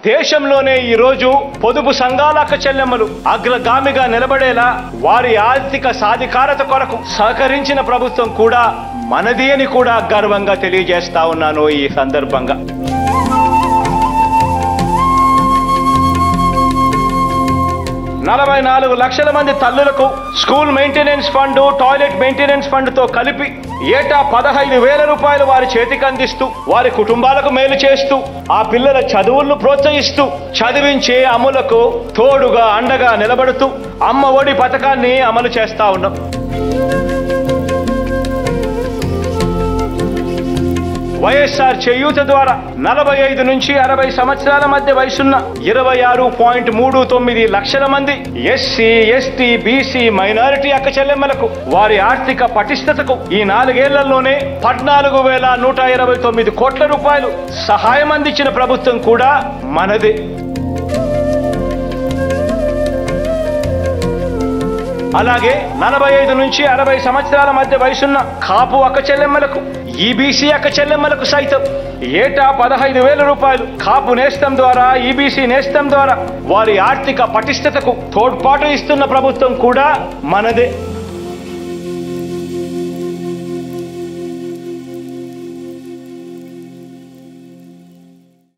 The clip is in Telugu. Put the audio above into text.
దేశంలోనే ఈ రోజు పొదుపు సంఘాల అక్క చెల్లెమ్మలు అగ్రగామిగా నిలబడేలా వారి ఆర్థిక సాధికారత కొరకు సహకరించిన ప్రభుత్వం కూడా మనది అని కూడా గర్వంగా తెలియజేస్తా ఉన్నాను ఈ సందర్భంగా నలభై నాలుగు లక్షల మంది తల్లులకు school maintenance fund toilet maintenance fund తో కలిపి ఏటా పదహైదు వేల రూపాయలు వారి చేతికి అందిస్తూ వారి కుటుంబాలకు మేలు చేస్తూ ఆ పిల్లల చదువులను ప్రోత్సహిస్తూ చదివించే అమ్ములకు తోడుగా అండగా నిలబడుతూ అమ్మ ఒడి పథకాన్ని అమలు చేస్తా ఉన్నాం వైఎస్ఆర్ చేయూత ద్వారా నలభై ఐదు నుంచి అరవై సంవత్సరాల మధ్య వయసున్న ఇరవై ఆరు పాయింట్ మూడు తొమ్మిది లక్షల మంది ఎస్సీ ఎస్టీ బీసీ మైనారిటీ అక్క చెల్లెమ్మలకు వారి ఆర్థిక పటిష్టతకు ఈ నాలుగేళ్లలోనే పద్నాలుగు వేల నూట ఇరవై తొమ్మిది కోట్ల రూపాయలు సహాయం అందించిన ప్రభుత్వం కూడా మనదే అలాగే నలభై ఐదు నుంచి అరవై సంవత్సరాల మధ్య వయసున్న కాపు అక్క చెల్లెమ్మలకు ఈబీసీ అక్క చెల్లెమ్మలకు సైతం ఏటా పదహైదు వేల రూపాయలు కాపు నేస్తం ద్వారా ఈబీసీ నేస్తం ద్వారా వారి ఆర్థిక పటిష్టతకు తోడ్పాటు ఇస్తున్న ప్రభుత్వం కూడా మనదే